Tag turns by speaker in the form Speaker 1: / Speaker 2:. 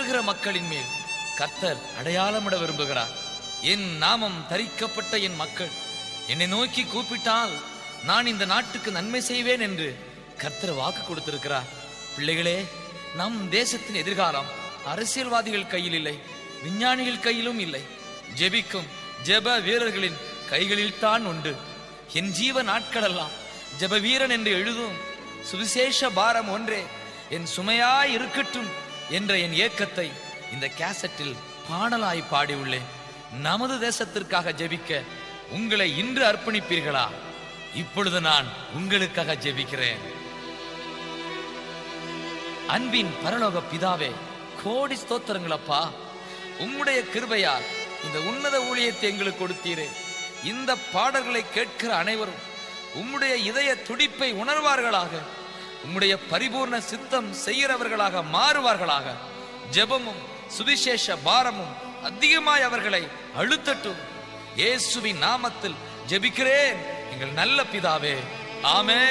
Speaker 1: இடறுகிற மக்களின் மேல் கர்த்தர் அடையாளமிட விரும்புகிறார் என் நாமம் தரிக்கப்பட்ட என் மக்கள் என்னை நோக்கி கூப்பிட்டால் நான் இந்த நாட்டுக்கு நன்மை செய்வேன் என்று கர்த்தர் வாக்கு கொடுத்திருக்கிறார் பிள்ளைகளே நம் தேசத்தின் எதிர்காலம் அரசியல்வாதிகள் கையில் இல்லை விஞ்ஞானிகள் கையிலும் இல்லை ஜெபிக்கும் ஜெப வீரர்களின் கைகளில் தான் உண்டு என் ஜீவ நாட்களெல்லாம் ஜெப வீரன் என்று எழுதும் சுவிசேஷ பாரம் ஒன்றே என் சுமையாய் இருக்கட்டும் என்ற என் ஏக்கத்தை இந்த கேசட்டில் பாடலாய் பாடியுள்ளேன் நமது தேசத்திற்காக ஜெபிக்க உங்களை இன்று அர்ப்பணிப்பீர்களா இப்பொழுது நான் உங்களுக்காக ஜெபிக்கிறேன் அன்பின் பரலோக பிதாவே கோடி ஸ்தோத்திரங்களப்பா உம்முடைய கிருபையால் இந்த உன்னத ஊழியத்தை எங்களுக்கு கொடுத்தீரே இந்த பாடல்களை கேட்கிற அனைவரும் உம்முடைய இதய துடிப்பை உணர்வார்களாக உம்முடைய பரிபூர்ண சித்தம் செய்கிறவர்களாக மாறுவார்களாக ஜெபமும் சுவிசேஷ பாரமும் அதிகமாய் அவர்களை அழுத்தட்டும் இயேசுவின் நாமத்தில் ஜெபிக்கிறேன் எங்கள் நல்ல பிதாவே ஆமென்